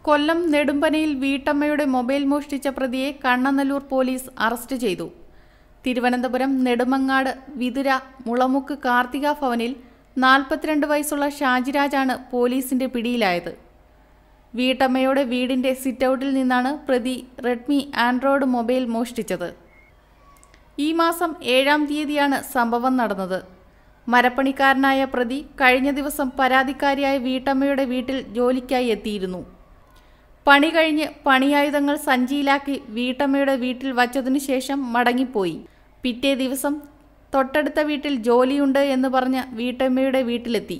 കൊല്ലം നെടുമ്പനയിൽ വീട്ടമ്മയുടെ മൊബൈൽ മോഷ്ടിച്ച പ്രതിയെ കണ്ണനല്ലൂർ പോലീസ് അറസ്റ്റ് ചെയ്തു തിരുവനന്തപുരം നെടുമങ്ങാട് വിതുര മുളമുക്ക് കാർത്തിക ഭവനിൽ നാൽപ്പത്തിരണ്ട് വയസ്സുള്ള ഷാജിരാജാണ് പോലീസിന്റെ പിടിയിലായത് വീട്ടമ്മയുടെ വീടിന്റെ സിറ്റൗട്ടിൽ നിന്നാണ് പ്രതി റെഡ്മി ആൻഡ്രോയിഡ് മൊബൈൽ മോഷ്ടിച്ചത് ഈ മാസം ഏഴാം തീയതിയാണ് സംഭവം നടന്നത് മരപ്പണിക്കാരനായ പ്രതി കഴിഞ്ഞ ദിവസം പരാതിക്കാരിയായ വീട്ടമ്മയുടെ വീട്ടിൽ ജോലിക്കായി എത്തിയിരുന്നു പണി കഴിഞ്ഞ് പണിയായുധങ്ങൾ സഞ്ചിയിലാക്കി വീട്ടമ്മയുടെ വീട്ടിൽ വച്ചതിനു ശേഷം മടങ്ങിപ്പോയി പിറ്റേ ദിവസം തൊട്ടടുത്ത വീട്ടിൽ ജോലിയുണ്ട് എന്ന് പറഞ്ഞ് വീട്ടമ്മയുടെ വീട്ടിലെത്തി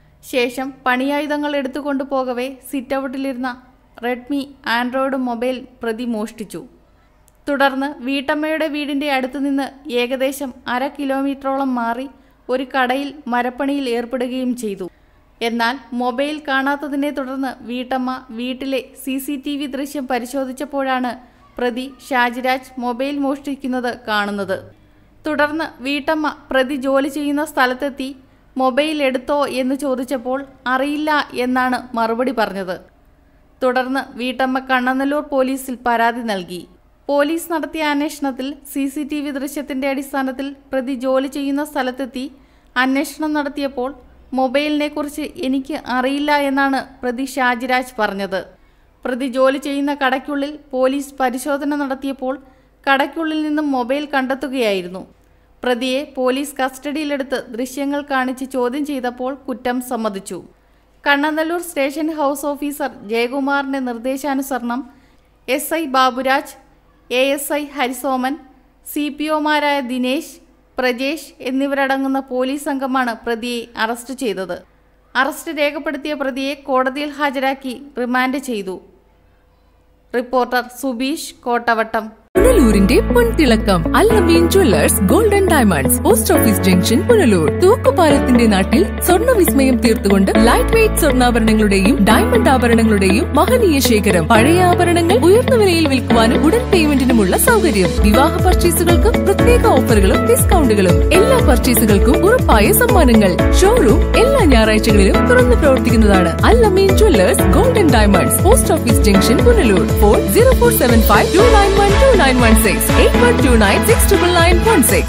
ശേഷം പണിയായുധങ്ങൾ എടുത്തുകൊണ്ടു പോകവേ സിറ്റൗട്ടിലിരുന്ന റെഡ്മി ആൻഡ്രോയിഡ് മൊബൈൽ പ്രതി മോഷ്ടിച്ചു തുടർന്ന് വീട്ടമ്മയുടെ വീടിന്റെ അടുത്ത് നിന്ന് ഏകദേശം അര കിലോമീറ്ററോളം മാറി ഒരു കടയിൽ മരപ്പണിയിൽ ഏർപ്പെടുകയും ചെയ്തു എന്നാൽ മൊബൈൽ കാണാത്തതിനെ തുടർന്ന് വീട്ടമ്മ വീട്ടിലെ സി സി ടി വി ദൃശ്യം പരിശോധിച്ചപ്പോഴാണ് പ്രതി ഷാജിരാജ് മൊബൈൽ മോഷ്ടിക്കുന്നത് കാണുന്നത് തുടർന്ന് വീട്ടമ്മ പ്രതി ജോലി ചെയ്യുന്ന സ്ഥലത്തെത്തി മൊബൈൽ എടുത്തോ എന്ന് ചോദിച്ചപ്പോൾ അറിയില്ല എന്നാണ് മറുപടി പറഞ്ഞത് തുടർന്ന് വീട്ടമ്മ കണ്ണനല്ലൂർ പോലീസിൽ പരാതി നൽകി പോലീസ് നടത്തിയ അന്വേഷണത്തിൽ സി സി ടി വി ദൃശ്യത്തിന്റെ അടിസ്ഥാനത്തിൽ പ്രതി ജോലി ചെയ്യുന്ന സ്ഥലത്തെത്തി അന്വേഷണം നടത്തിയപ്പോൾ മൊബൈലിനെക്കുറിച്ച് എനിക്ക് അറിയില്ല എന്നാണ് പ്രതി ഷാജിരാജ് പറഞ്ഞത് പ്രതി ജോലി ചെയ്യുന്ന കടയ്ക്കുള്ളിൽ പോലീസ് പരിശോധന നടത്തിയപ്പോൾ കടയ്ക്കുള്ളിൽ നിന്നും മൊബൈൽ കണ്ടെത്തുകയായിരുന്നു പ്രതിയെ പോലീസ് കസ്റ്റഡിയിലെടുത്ത് ദൃശ്യങ്ങൾ കാണിച്ച് ചോദ്യം ചെയ്തപ്പോൾ കുറ്റം സമ്മതിച്ചു കണ്ണനല്ലൂർ സ്റ്റേഷൻ ഹൗസ് ഓഫീസർ ജയകുമാറിന്റെ നിർദ്ദേശാനുസരണം S I Baburaj A S I Harisoman C P ഒമാരായ ദിനേശ് പ്രജേഷ് എന്നിവരടങ്ങുന്ന പോലീസ് സംഘമാണ് പ്രതിയെ അറസ്റ്റ് ചെയ്തത് അറസ്റ്റ് രേഖപ്പെടുത്തിയ പ്രതിയെ കോടതിയിൽ ഹാജരാക്കി റിമാൻഡ് ചെയ്തു റിപ്പോർട്ടർ സുബീഷ് കോട്ടവട്ടം പുനലൂരിന്റെ പൊൻതിളക്കം Allameen jewellers golden diamonds post office junction Punalur തൂക്കുപാലത്തിന്റെ നാട്ടിൽ സ്വർണ്ണ വിസ്മയം തീർത്തുകൊണ്ട് ലൈറ്റ് വെയ്റ്റ് സ്വർണ്ണാഭരണങ്ങളുടെയും ഡയമണ്ട് ആഭരണങ്ങളുടെയും മഹനീയ ശേഖരം പഴയ ആഭരണങ്ങൾ ഉയർന്ന വിലയിൽ വിൽക്കുവാനും ഉടൻ പേയ്മെന്റിനുമുള്ള സൗകര്യം വിവാഹ പർച്ചേസുകൾക്ക് പ്രത്യേക ഓഫറുകളും ഡിസ്കൗണ്ടുകളും എല്ലാ പർച്ചേസുകൾക്കും ഉറപ്പായ സമ്മാനങ്ങൾ ഷോറൂം എല്ലാ ഞായറാഴ്ചകളിലും തുറന്നു പ്രവർത്തിക്കുന്നതാണ് Allameen jewellers golden diamonds post office junction Punalur phone zero four seven five two nine one two nine one six eight one two nine six triple nine one six